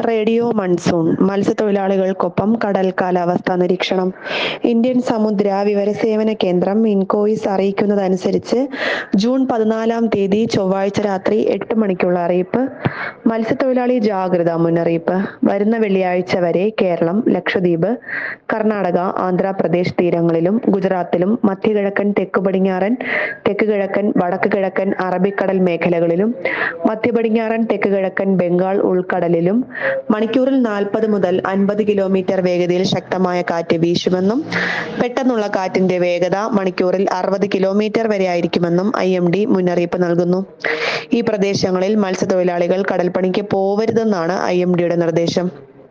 radio monsoon മത്സ്യത്തൊഴിലാളികൾക്കൊപ്പം കടൽ കാലാവസ്ഥാ നിരീക്ഷണം ഇന്ത്യൻ സമുദ്ര വിവരസേവന കേന്ദ്രം ഇൻകോയിസ് അറിയിക്കുന്നതനുസരിച്ച് ജൂൺ പതിനാലാം തീയതി ചൊവ്വാഴ്ച രാത്രി എട്ട് മണിക്കുള്ള അറിയിപ്പ് മത്സ്യത്തൊഴിലാളി ജാഗ്രതാ മുന്നറിയിപ്പ് വരുന്ന വെള്ളിയാഴ്ച വരെ കേരളം ലക്ഷദ്വീപ് കർണാടക ആന്ധ്രാപ്രദേശ് തീരങ്ങളിലും ഗുജറാത്തിലും മധ്യകിഴക്കൻ തെക്കു പടിഞ്ഞാറൻ തെക്ക് കിഴക്കൻ വടക്ക് കിഴക്കൻ അറബിക്കടൽ മേഖലകളിലും മധ്യ പടിഞ്ഞാറൻ തെക്ക് കിഴക്കൻ ബംഗാൾ ഉൾക്കടലിലും മണിക്കൂറിൽ നാൽപ്പത് മുതൽ അൻപത് കിലോമീറ്റർ വേഗതയിൽ ശക്തമായ കാറ്റ് വീശുമെന്നും പെട്ടെന്നുള്ള കാറ്റിന്റെ വേഗത മണിക്കൂറിൽ അറുപത് കിലോമീറ്റർ വരെ ആയിരിക്കുമെന്നും ഐ എം ഡി മുന്നറിയിപ്പ് നൽകുന്നു ഈ പ്രദേശങ്ങളിൽ മത്സ്യത്തൊഴിലാളികൾ കടൽപ്പണിക്ക് പോവരുതെന്നാണ് ഐ എം ഡിയുടെ നിർദ്ദേശം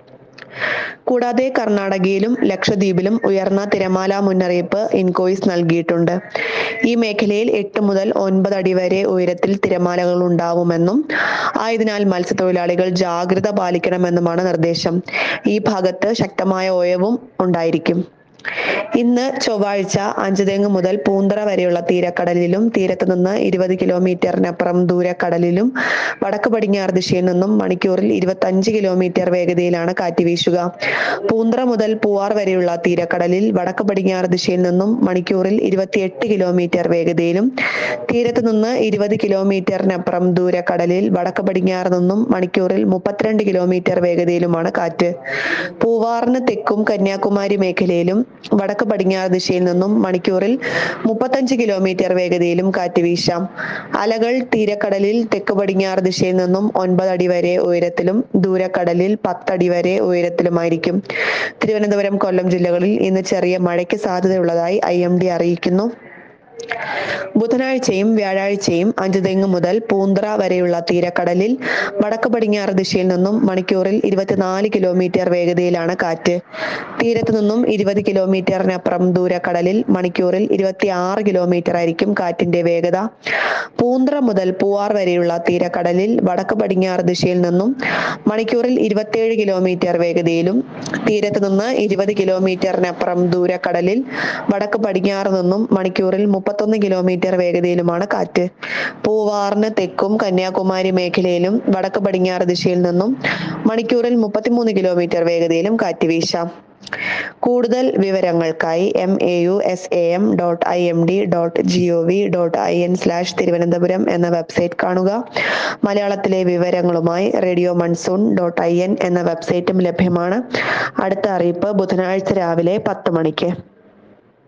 കൂടാതെ കർണാടകയിലും ലക്ഷദ്വീപിലും ഉയർന്ന തിരമാല മുന്നറിയിപ്പ് ഇൻകോയിസ് നൽകിയിട്ടുണ്ട് ഈ മേഖലയിൽ എട്ട് മുതൽ ഒൻപത് അടി വരെ ഉയരത്തിൽ തിരമാലകൾ ഉണ്ടാവുമെന്നും ആയതിനാൽ മത്സ്യത്തൊഴിലാളികൾ ജാഗ്രത പാലിക്കണമെന്നുമാണ് നിർദ്ദേശം ഈ ഭാഗത്ത് ശക്തമായ ഒയവും ഉണ്ടായിരിക്കും ഇന്ന് ചൊവ്വാഴ്ച അഞ്ചുതെങ്ങ് മുതൽ പൂന്തറ വരെയുള്ള തീരക്കടലിലും തീരത്ത് നിന്ന് ഇരുപത് കിലോമീറ്ററിനപ്പുറം ദൂരക്കടലിലും വടക്ക് പടിഞ്ഞാറ് ദിശയിൽ നിന്നും മണിക്കൂറിൽ ഇരുപത്തി അഞ്ച് കിലോമീറ്റർ വേഗതയിലാണ് കാറ്റ് വീശുക പൂന്തറ മുതൽ പൂവാർ വരെയുള്ള തീരക്കടലിൽ വടക്ക് പടിഞ്ഞാറ് ദിശയിൽ നിന്നും മണിക്കൂറിൽ ഇരുപത്തിയെട്ട് കിലോമീറ്റർ വേഗതയിലും തീരത്ത് നിന്ന് ഇരുപത് കിലോമീറ്ററിനപ്പുറം ദൂരക്കടലിൽ വടക്ക് പടിഞ്ഞാറ് നിന്നും മണിക്കൂറിൽ മുപ്പത്തിരണ്ട് കിലോമീറ്റർ വേഗതയിലുമാണ് കാറ്റ് പൂവാറിന് തെക്കും കന്യാകുമാരി മേഖലയിലും വടക്ക് പടിഞ്ഞാറ് ദിശയിൽ നിന്നും മണിക്കൂറിൽ മുപ്പത്തഞ്ച് കിലോമീറ്റർ വേഗതയിലും കാറ്റ് വീശാം അലകൾ തീരക്കടലിൽ തെക്ക് പടിഞ്ഞാറ് ദിശയിൽ നിന്നും ഒൻപത് അടി വരെ ഉയരത്തിലും ദൂരക്കടലിൽ പത്തടി വരെ ഉയരത്തിലുമായിരിക്കും തിരുവനന്തപുരം കൊല്ലം ജില്ലകളിൽ ഇന്ന് ചെറിയ മഴയ്ക്ക് സാധ്യതയുള്ളതായി ഐ എം ഡി അറിയിക്കുന്നു ബുധനാഴ്ചയും വ്യാഴാഴ്ചയും അഞ്ചുതെങ്ങ് മുതൽ പൂന്തറ വരെയുള്ള തീരക്കടലിൽ വടക്ക് പടിഞ്ഞാറ് ദിശയിൽ നിന്നും മണിക്കൂറിൽ ഇരുപത്തിനാല് കിലോമീറ്റർ വേഗതയിലാണ് കാറ്റ് തീരത്ത് നിന്നും ഇരുപത് കിലോമീറ്ററിനപ്പുറം ദൂരക്കടലിൽ മണിക്കൂറിൽ ഇരുപത്തി ആറ് കിലോമീറ്റർ ആയിരിക്കും കാറ്റിന്റെ വേഗത പൂന്തറ മുതൽ പൂവാർ വരെയുള്ള തീരക്കടലിൽ വടക്ക് പടിഞ്ഞാറ് ദിശയിൽ നിന്നും മണിക്കൂറിൽ ഇരുപത്തിയേഴ് കിലോമീറ്റർ വേഗതയിലും തീരത്ത് നിന്ന് ഇരുപത് കിലോമീറ്ററിനപ്പുറം ദൂരക്കടലിൽ വടക്ക് പടിഞ്ഞാറ് നിന്നും മണിക്കൂറിൽ മുപ്പത്തൊന്ന് കിലോമീറ്റർ വേഗതയിലുമാണ് കാറ്റ് പൂവാറിന് തെക്കും കന്യാകുമാരി മേഖലയിലും വടക്ക് പടിഞ്ഞാറ് ദിശയിൽ നിന്നും മണിക്കൂറിൽ മുപ്പത്തിമൂന്ന് കിലോമീറ്റർ വേഗതയിലും കാറ്റ് വീശാം കൂടുതൽ വിവരങ്ങൾക്കായി M A U S A M dot I M D dot G O V dot I N slash Thiruvananthapuram എന്ന വെബ്സൈറ്റ് കാണുക മലയാളത്തിലെ വിവരങ്ങളുമായി radio monsoon dot I N എന്ന വെബ്സൈറ്റും ലഭ്യമാണ് അടുത്ത അറിയിപ്പ് ബുധനാഴ്ച രാവിലെ പത്ത് മണിക്ക്